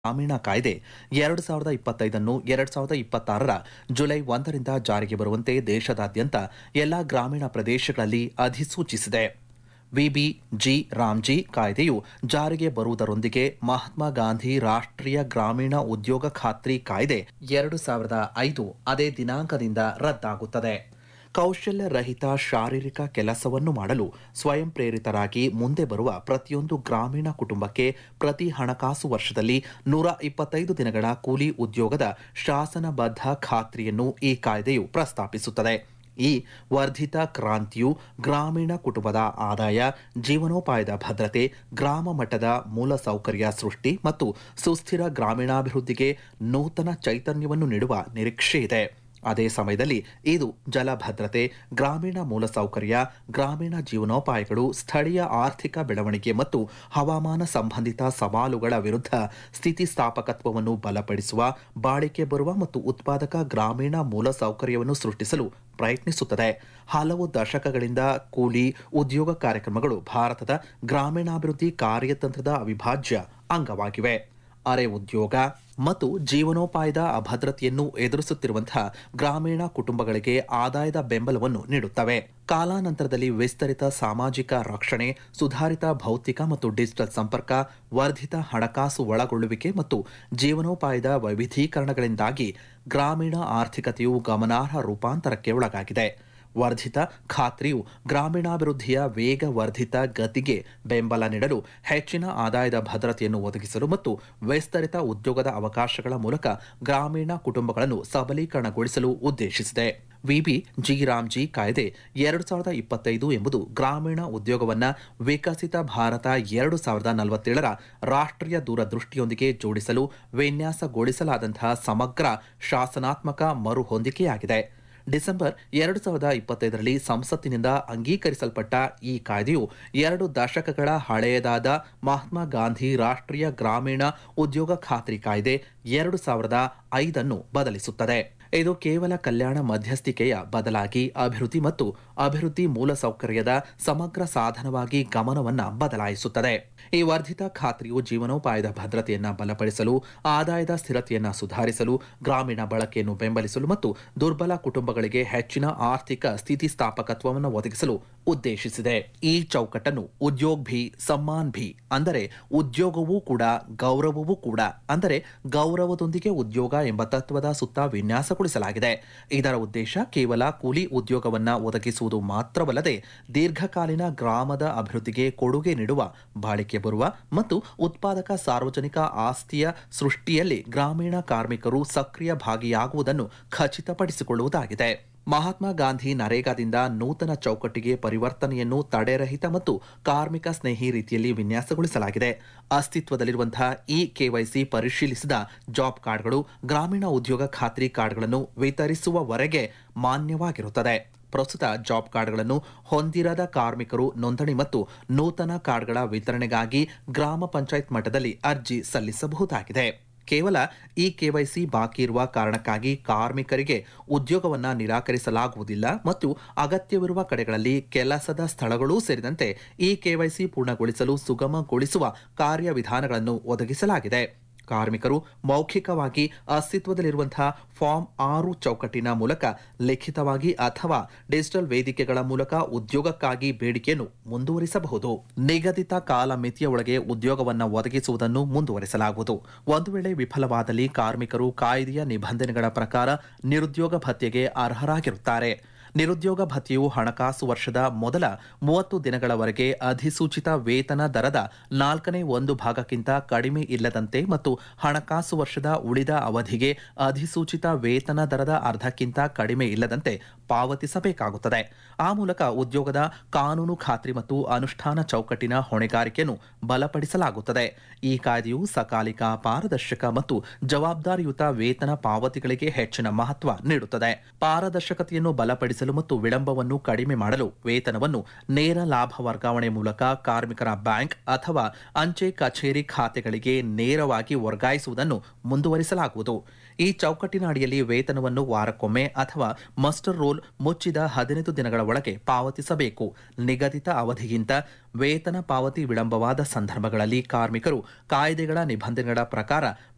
ಗ್ರಾಮೀಣ ಕಾಯ್ದೆ ಎರಡು ಸಾವಿರದ ಇಪ್ಪತ್ತೈದನ್ನು ಎರಡು ಸಾವಿರದ ಇಪ್ಪತ್ತಾರರ ಜುಲೈ ಒಂದರಿಂದ ಜಾರಿಗೆ ಬರುವಂತೆ ದೇಶದಾದ್ಯಂತ ಎಲ್ಲಾ ಗ್ರಾಮೀಣ ಪ್ರದೇಶಗಳಲ್ಲಿ ಅಧಿಸೂಚಿಸಿದೆ ವಿಬಿ ಜಿ ರಾಮ್ಜಿ ಕಾಯ್ದೆಯು ಜಾರಿಗೆ ಬರುವುದರೊಂದಿಗೆ ಮಹಾತ್ಮ ಗಾಂಧಿ ರಾಷ್ಟ್ರೀಯ ಗ್ರಾಮೀಣ ಉದ್ಯೋಗ ಖಾತ್ರಿ ಕಾಯ್ದೆ ಎರಡು ಸಾವಿರದ ಐದು ಅದೇ ದಿನಾಂಕದಿಂದ ರದ್ದಾಗುತ್ತದೆ ಕೌಶಲ್ಯ ರಹಿತ ಶಾರೀರಿಕ ಕೆಲಸವನ್ನು ಮಾಡಲು ಸ್ವಯಂ ಪ್ರೇರಿತರಾಗಿ ಮುಂದೆ ಬರುವ ಪ್ರತಿಯೊಂದು ಗ್ರಾಮೀಣ ಕುಟುಂಬಕ್ಕೆ ಪ್ರತಿ ಹಣಕಾಸು ವರ್ಷದಲ್ಲಿ ನೂರ ಇಪ್ಪತ್ತೈದು ದಿನಗಳ ಕೂಲಿ ಉದ್ಯೋಗದ ಶಾಸನಬದ್ಧ ಖಾತ್ರಿಯನ್ನು ಈ ಕಾಯ್ದೆಯು ಪ್ರಸ್ತಾಪಿಸುತ್ತದೆ ಈ ವರ್ಧಿತ ಕ್ರಾಂತಿಯು ಗ್ರಾಮೀಣ ಕುಟುಂಬದ ಆದಾಯ ಜೀವನೋಪಾಯದ ಭದ್ರತೆ ಗ್ರಾಮ ಮಟ್ಟದ ಮೂಲಸೌಕರ್ಯ ಸೃಷ್ಟಿ ಮತ್ತು ಸುಸ್ಥಿರ ಗ್ರಾಮೀಣಾಭಿವೃದ್ಧಿಗೆ ನೂತನ ಚೈತನ್ಯವನ್ನು ನೀಡುವ ನಿರೀಕ್ಷೆ ಇದೆ ಅದೇ ಸಮಯದಲ್ಲಿ ಇದು ಜಲಭದ್ರತೆ ಗ್ರಾಮೀಣ ಮೂಲಸೌಕರ್ಯ ಗ್ರಾಮೀಣ ಜೀವನೋಪಾಯಗಳು ಸ್ಥಳೀಯ ಆರ್ಥಿಕ ಬೆಳವಣಿಗೆ ಮತ್ತು ಹವಾಮಾನ ಸಂಬಂಧಿತ ಸವಾಲುಗಳ ವಿರುದ್ಧ ಸ್ಥಿತಿಸ್ಥಾಪಕತ್ವವನ್ನು ಬಲಪಡಿಸುವ ಬಾಳಿಕೆ ಬರುವ ಮತ್ತು ಉತ್ಪಾದಕ ಗ್ರಾಮೀಣ ಮೂಲಸೌಕರ್ಯವನ್ನು ಸೃಷ್ಟಿಸಲು ಪ್ರಯತ್ನಿಸುತ್ತದೆ ಹಲವು ದಶಕಗಳಿಂದ ಕೂಲಿ ಉದ್ಯೋಗ ಕಾರ್ಯಕ್ರಮಗಳು ಭಾರತದ ಗ್ರಾಮೀಣಾಭಿವೃದ್ಧಿ ಕಾರ್ಯತಂತ್ರದ ಅವಿಭಾಜ್ಯ ಅಂಗವಾಗಿವೆ ಅರೆ ಉದ್ಯೋಗ ಮತ್ತು ಜೀವನೋಪಾಯದ ಅಭದ್ರತೆಯನ್ನು ಎದುರಿಸುತ್ತಿರುವಂತಹ ಗ್ರಾಮೀಣ ಕುಟುಂಬಗಳಿಗೆ ಆದಾಯದ ಬೆಂಬಲವನ್ನು ನೀಡುತ್ತವೆ ಕಾಲಾನಂತರದಲ್ಲಿ ವಿಸ್ತರಿತ ಸಾಮಾಜಿಕ ರಕ್ಷಣೆ ಸುಧಾರಿತ ಭೌತಿಕ ಮತ್ತು ಡಿಜಿಟಲ್ ಸಂಪರ್ಕ ವರ್ಧಿತ ಹಣಕಾಸು ಒಳಗೊಳ್ಳುವಿಕೆ ಮತ್ತು ಜೀವನೋಪಾಯದ ವೈವಿಧೀಕರಣಗಳಿಂದಾಗಿ ಗ್ರಾಮೀಣ ಆರ್ಥಿಕತೆಯು ಗಮನಾರ್ಹ ರೂಪಾಂತರಕ್ಕೆ ಒಳಗಾಗಿದೆ ವರ್ಧಿತ ಖಾತ್ರಿಯು ಗ್ರಾಮೀಣಾಭಿವೃದ್ಧಿಯ ವೇಗವರ್ಧಿತ ಗತಿಗೆ ಬೆಂಬಲ ನೀಡಲು ಹೆಚ್ಚಿನ ಆದಾಯದ ಭದ್ರತೆಯನ್ನು ಒದಗಿಸಲು ಮತ್ತು ವಿಸ್ತರಿತ ಉದ್ಯೋಗದ ಅವಕಾಶಗಳ ಮೂಲಕ ಗ್ರಾಮೀಣ ಕುಟುಂಬಗಳನ್ನು ಸಬಲೀಕರಣಗೊಳಿಸಲು ಉದ್ದೇಶಿಸಿದೆ ವಿಬಿ ಜಿ ರಾಮ್ಜಿ ಕಾಯ್ದೆ ಎರಡು ಸಾವಿರದ ಇಪ್ಪತ್ತೈದು ಎಂಬುದು ಗ್ರಾಮೀಣ ಉದ್ಯೋಗವನ್ನ ವಿಕಸಿತ ಭಾರತ ಎರಡು ಸಾವಿರದ ನಲವತ್ತೇಳರ ರಾಷ್ಟ್ರೀಯ ದೂರದೃಷ್ಟಿಯೊಂದಿಗೆ ಜೋಡಿಸಲು ವಿನ್ಯಾಸಗೊಳಿಸಲಾದಂತಹ ಸಮಗ್ರ ಶಾಸನಾತ್ಮಕ ಮರುಹೊಂದಿಕೆಯಾಗಿದೆ ಡಿಸೆಂಬರ್ ಎರಡು ಸಾವಿರದ ಇಪ್ಪತ್ತೈದರಲ್ಲಿ ಸಂಸತ್ತಿನಿಂದ ಅಂಗೀಕರಿಸಲ್ಪಟ್ಟ ಈ ಕಾಯ್ದೆಯು ಎರಡು ದಶಕಗಳ ಹಳೆಯದಾದ ಮಹಾತ್ಮ ಗಾಂಧಿ ರಾಷ್ಟ್ರೀಯ ಗ್ರಾಮೀಣ ಉದ್ಯೋಗ ಖಾತ್ರಿ ಕಾಯ್ದೆ ಎರಡು ಸಾವಿರದ ಐದನ್ನು ಬದಲಿಸುತ್ತದೆ ಇದು ಕೇವಲ ಕಲ್ಯಾಣ ಮಧ್ಯಸ್ಥಿಕೆಯ ಬದಲಾಗಿ ಅಭಿವೃದ್ಧಿ ಮತ್ತು ಅಭಿವೃದ್ಧಿ ಮೂಲಸೌಕರ್ಯದ ಸಮಗ್ರ ಸಾಧನವಾಗಿ ಗಮನವನ್ನ ಬದಲಾಯಿಸುತ್ತದೆ ಈ ವರ್ಧಿತ ಖಾತ್ರಿಯು ಜೀವನೋಪಾಯದ ಭದ್ರತೆಯನ್ನ ಬಲಪಡಿಸಲು ಆದಾಯದ ಸ್ಥಿರತೆಯನ್ನ ಸುಧಾರಿಸಲು ಗ್ರಾಮೀಣ ಬಳಕೆಯನ್ನು ಬೆಂಬಲಿಸಲು ಮತ್ತು ದುರ್ಬಲ ಕುಟುಂಬಗಳಿಗೆ ಹೆಚ್ಚಿನ ಆರ್ಥಿಕ ಸ್ಥಿತಿಸ್ಥಾಪಕತ್ವವನ್ನು ಒದಗಿಸಲು ಉದ್ದೇಶಿಸಿದೆ ಈ ಚೌಕಟ್ಟನ್ನು ಉದ್ಯೋಗ್ ಭಿ ಸಮ್ಮಾನ್ ಭಿ ಅಂದರೆ ಉದ್ಯೋಗವೂ ಕೂಡ ಗೌರವವೂ ಕೂಡ ಅಂದರೆ ಗೌರವದೊಂದಿಗೆ ಉದ್ಯೋಗ ಎಂಬ ತತ್ವದ ಸುತ್ತ ವಿನ್ಯಾಸಗೊಳಿಸಲಾಗಿದೆ ಇದರ ಉದ್ದೇಶ ಕೇವಲ ಕೂಲಿ ಉದ್ಯೋಗವನ್ನ ಒದಗಿಸುವುದು ಮಾತ್ರವಲ್ಲದೆ ದೀರ್ಘಕಾಲೀನ ಗ್ರಾಮದ ಅಭಿವೃದ್ಧಿಗೆ ಕೊಡುಗೆ ನೀಡುವ ಬಾಳಿಕೆ ಬರುವ ಮತ್ತು ಉತ್ಪಾದಕ ಸಾರ್ವಜನಿಕ ಆಸ್ತಿಯ ಸೃಷ್ಟಿಯಲ್ಲಿ ಗ್ರಾಮೀಣ ಕಾರ್ಮಿಕರು ಸಕ್ರಿಯ ಭಾಗಿಯಾಗುವುದನ್ನು ಖಚಿತಪಡಿಸಿಕೊಳ್ಳುವುದಾಗಿದೆ ಮಹಾತ್ಮ ಗಾಂಧಿ ನರೇಗಾದಿಂದ ನೂತನ ಚೌಕಟ್ಟಿಗೆ ಪರಿವರ್ತನೆಯನ್ನು ತಡೆರಹಿತ ಮತ್ತು ಕಾರ್ಮಿಕ ಸ್ನೇಹಿ ರೀತಿಯಲ್ಲಿ ವಿನ್ಯಾಸಗೊಳಿಸಲಾಗಿದೆ ಅಸ್ತಿತ್ವದಲ್ಲಿರುವಂತಹ ಇ ಕೆವೈಸಿ ಪರಿಶೀಲಿಸಿದ ಜಾಬ್ ಕಾರ್ಡ್ಗಳು ಗ್ರಾಮೀಣ ಉದ್ಯೋಗ ಖಾತ್ರಿ ಕಾರ್ಡ್ಗಳನ್ನು ವಿತರಿಸುವವರೆಗೆ ಮಾನ್ಯವಾಗಿರುತ್ತದೆ ಪ್ರಸ್ತುತ ಜಾಬ್ ಕಾರ್ಡ್ಗಳನ್ನು ಹೊಂದಿರದ ಕಾರ್ಮಿಕರು ನೋಂದಣಿ ಮತ್ತು ನೂತನ ಕಾರ್ಡ್ಗಳ ವಿತರಣೆಗಾಗಿ ಗ್ರಾಮ ಪಂಚಾಯತ್ ಮಟ್ಟದಲ್ಲಿ ಅರ್ಜಿ ಸಲ್ಲಿಸಬಹುದಾಗಿದೆ ಕೇವಲ ಈ ಕೆವೈಸಿ ಬಾಕಿ ಇರುವ ಕಾರಣಕ್ಕಾಗಿ ಕಾರ್ಮಿಕರಿಗೆ ಉದ್ಯೋಗವನ್ನ ನಿರಾಕರಿಸಲಾಗುವುದಿಲ್ಲ ಮತ್ತು ಅಗತ್ಯವಿರುವ ಕಡೆಗಳಲ್ಲಿ ಕೆಲಸದ ಸ್ಥಳಗಳೂ ಸೇರಿದಂತೆ ಈ ಕೆವೈಸಿ ಪೂರ್ಣಗೊಳಿಸಲು ಸುಗಮಗೊಳಿಸುವ ಕಾರ್ಯವಿಧಾನಗಳನ್ನು ಒದಗಿಸಲಾಗಿದೆ ಕಾರ್ಮಿಕರು ಮೌಖಿಕವಾಗಿ ಅಸ್ತಿತ್ವದಲ್ಲಿರುವಂತಹ ಫಾರ್ಮ್ ಆರು ಚೌಕಟ್ಟಿನ ಮೂಲಕ ಲಿಖಿತವಾಗಿ ಅಥವಾ ಡಿಜಿಟಲ್ ವೇದಿಕೆಗಳ ಮೂಲಕ ಉದ್ಯೋಗಕ್ಕಾಗಿ ಬೇಡಿಕೆಯನ್ನು ಮುಂದುವರಿಸಬಹುದು ನಿಗದಿತ ಕಾಲಮಿತಿಯ ಒಳಗೆ ಉದ್ಯೋಗವನ್ನು ಒದಗಿಸುವುದನ್ನು ಮುಂದುವರಿಸಲಾಗುವುದು ಒಂದು ವೇಳೆ ವಿಫಲವಾದಲ್ಲಿ ಕಾರ್ಮಿಕರು ಕಾಯ್ದೆಯ ನಿಬಂಧನೆಗಳ ಪ್ರಕಾರ ನಿರುದ್ಯೋಗ ಭತ್ಯೆಗೆ ಅರ್ಹರಾಗಿರುತ್ತಾರೆ ನಿರುದ್ಯೋಗ ಭತ್ಯೆಯು ಹಣಕಾಸು ವರ್ಷದ ಮೊದಲ ಮೂವತ್ತು ದಿನಗಳವರೆಗೆ ಅಧಿಸೂಚಿತ ವೇತನ ದರದ ನಾಲ್ಕನೇ ಒಂದು ಭಾಗಕ್ಕಿಂತ ಕಡಿಮೆ ಇಲ್ಲದಂತೆ ಮತ್ತು ಹಣಕಾಸು ವರ್ಷದ ಉಳಿದ ಅವಧಿಗೆ ಅಧಿಸೂಚಿತ ವೇತನ ದರದ ಅರ್ಧಕ್ಕಿಂತ ಕಡಿಮೆ ಇಲ್ಲದಂತೆ ಪಾವತಿಸಬೇಕಾಗುತ್ತದೆ ಆ ಮೂಲಕ ಉದ್ಯೋಗದ ಕಾನೂನು ಖಾತ್ರಿ ಮತ್ತು ಅನುಷ್ಠಾನ ಚೌಕಟ್ಟಿನ ಹೊಣೆಗಾರಿಕೆಯನ್ನು ಬಲಪಡಿಸಲಾಗುತ್ತದೆ ಈ ಕಾಯ್ದೆಯು ಸಕಾಲಿಕ ಪಾರದರ್ಶಕ ಮತ್ತು ಜವಾಬ್ದಾರಿಯುತ ವೇತನ ಪಾವತಿಗಳಿಗೆ ಹೆಚ್ಚಿನ ಮಹತ್ವ ನೀಡುತ್ತದೆ ಪಾರದರ್ಶಕತೆಯನ್ನು ಬಲಪಡಿಸಲು ಮತ್ತು ವಿಳಂಬವನ್ನು ಕಡಿಮೆ ಮಾಡಲು ವೇತನವನ್ನು ನೇರ ಲಾಭ ವರ್ಗಾವಣೆ ಮೂಲಕ ಕಾರ್ಮಿಕರ ಬ್ಯಾಂಕ್ ಅಥವಾ ಅಂಚೆ ಕಚೇರಿ ಖಾತೆಗಳಿಗೆ ನೇರವಾಗಿ ವರ್ಗಾಯಿಸುವುದನ್ನು ಮುಂದುವರಿಸಲಾಗುವುದು ಈ ಚೌಕಟ್ಟಿನ ಅಡಿಯಲ್ಲಿ ವೇತನವನ್ನು ವಾರಕ್ಕೊಮ್ಮೆ ಅಥವಾ ಮಸ್ಟರ್ ರೋಲ್ ಮುಚ್ಚಿದ ಹದಿನೈದು ದಿನಗಳ ಒಳಗೆ ಪಾವತಿಸಬೇಕು ನಿಗದಿತ ಅವಧಿಗಿಂತ ವೇತನ ಪಾವತಿ ವಿಳಂಬವಾದ ಸಂದರ್ಭಗಳಲ್ಲಿ ಕಾರ್ಮಿಕರು ಕಾಯ್ದೆಗಳ ನಿಬಂಧನೆಗಳ ಪ್ರಕಾರ